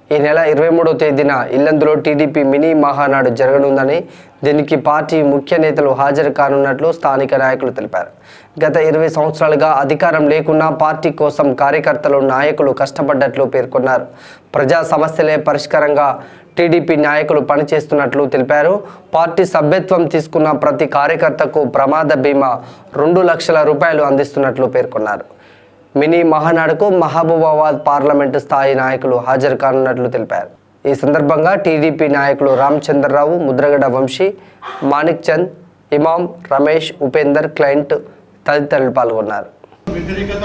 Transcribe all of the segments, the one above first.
ఈ నెల ఇరవై మూడవ తేదీన ఇల్లందులో టీడీపీ మినీ మహానాడు జరగనుందని దీనికి పార్టీ ముఖ్య నేతలు హాజరు కానున్నట్లు స్థానిక నాయకులు తెలిపారు గత ఇరవై సంవత్సరాలుగా అధికారం లేకున్నా పార్టీ కోసం కార్యకర్తలు నాయకులు కష్టపడ్డట్లు పేర్కొన్నారు ప్రజా సమస్యలే పరిష్కారంగా టీడీపీ నాయకులు పనిచేస్తున్నట్లు తెలిపారు పార్టీ సభ్యత్వం తీసుకున్న ప్రతి కార్యకర్తకు ప్రమాద బీమా రెండు లక్షల రూపాయలు అందిస్తున్నట్లు పేర్కొన్నారు మినీ మహానాడుకు మహబూబాబాద్ పార్లమెంటు స్థాయి నాయకులు హాజరు కానున్నట్లు తెలిపారు ఈ సందర్భంగా టీడీపీ నాయకులు రామచంద్రరావు ముద్రగడ వంశీ మాణిక్ చంద్ ఇమాం రమేష్ ఉపేందర్ క్లయింట్ తదితరులు పాల్గొన్నారు వ్యతిరేకత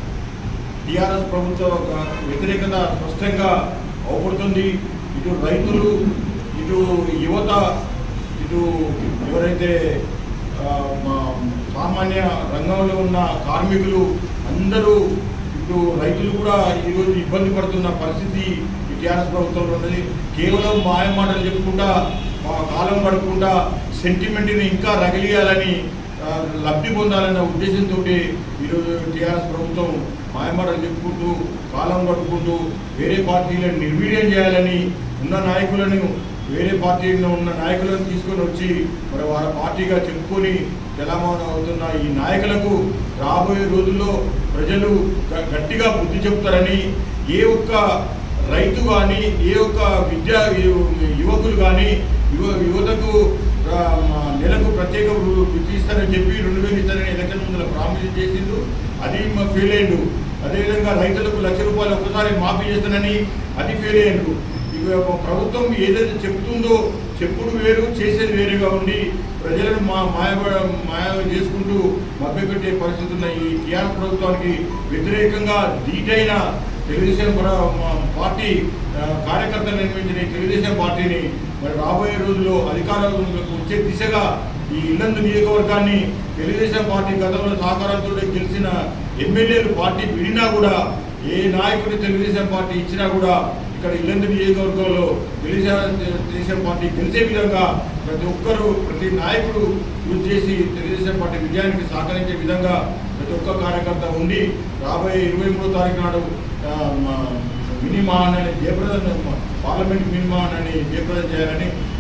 టీఆర్ఎస్ ప్రభుత్వ వ్యతిరేకత స్పష్టంగా అవపడుతుంది ఇటు రైతులు ఇటు యువత ఇటు ఎవరైతే ఆ, మా సామాన్య రంగంలో ఉన్న కార్మికులు అందరూ ఇటు రైతులు కూడా ఈరోజు ఇబ్బంది పడుతున్న పరిస్థితి ఈ టీఆర్ఎస్ ప్రభుత్వంలో ఉన్నది కేవలం మాయ మాటలు చెప్పుకుంటా మా కాలం గడుపుకుంటా సెంటిమెంట్ని ఇంకా రగిలియాలని ఆ, లబ్ధి పొందాలన్న ఉద్దేశంతో ఈరోజు టీఆర్ఎస్ ప్రభుత్వం మాయమాటలు చెప్పుకుంటూ కాలం గడుపుకుంటూ వేరే పార్టీలను నిర్వీర్యం చేయాలని ఉన్న నాయకులను వేరే పార్టీలో ఉన్న నాయకులను తీసుకొని వచ్చి మరి వారి పార్టీగా చెప్పుకొని తెలంగాణ అవుతున్న ఈ నాయకులకు రాబోయే రోజుల్లో ప్రజలు గ- గట్టిగా బుద్ధి చెప్తారని ఏ ఒక్క రైతు కానీ ఏ ఒక్క విద్యా యు- యువకులు కానీ యువ యువతకు ఆ, మా నెలకు ప్రత్యేక వృ- వృత్తి ఇస్తారని చెప్పి రెండు వేలు ఇస్తారని ఎలక్షన్ ముందుల ప్రామిస్ చేసిండు అది మా ఫెయిల్ అయ్యిండు అదేవిధంగా రైతులకు లక్ష రూపాయలు ఒక్కసారి మాఫీ చేస్తానని అది ఫెయిల్ అయ్యిండు ఇక ప్రభుత్వం ఏదైతే చెప్తుందో చెప్పుడు వేరు చేసేది వేరుగా ఉండి ప్రజలను మా మాయ మాయ చేసుకుంటూ మభ్యపెట్టే పరిస్థితి ఉన్న ఈ టీఆర్ఎస్ ప్రభుత్వానికి వ్యతిరేకంగా ధీటైన తెలుగుదేశం ప్ర- మా పార్టీ ఆ, కార్యకర్తలు నిర్మించిన ఈ తెలుగుదేశం పార్టీని మరి రాబోయే రోజుల్లో అధికారంలోకి వచ్చే దిశగా ఈ ఇల్లందు నియోజకవర్గాన్ని తెలుగుదేశం పార్టీ గతంలో సహకారంతో గెలిచిన ఎమ్మెల్యేలు పార్టీ విడినా కూడా ఏ నాయకుడు తెలుగుదేశం పార్టీ ఇచ్చినా కూడా ఇక్కడ ఇల్లందు నియోజకవర్గంలో తెలుగుదేశం తెలుగుదేశం పార్టీ గెలిచే విధంగా ప్రతి ఒక్కరూ ప్రతి నాయకుడు కృషి చేసి తెలుగుదేశం పార్టీ విజయానికి సహకరించే విధంగా ప్రతి ఒక్క కార్యకర్త ఉండి రాబోయే ఇరవై మూడో తారీఖు నాడు ఆ, మా మినీ మహానాన్ని జయప్రదం పార్లమెంట్ మినీ మహానాన్ని జయప్రదం చేయాలని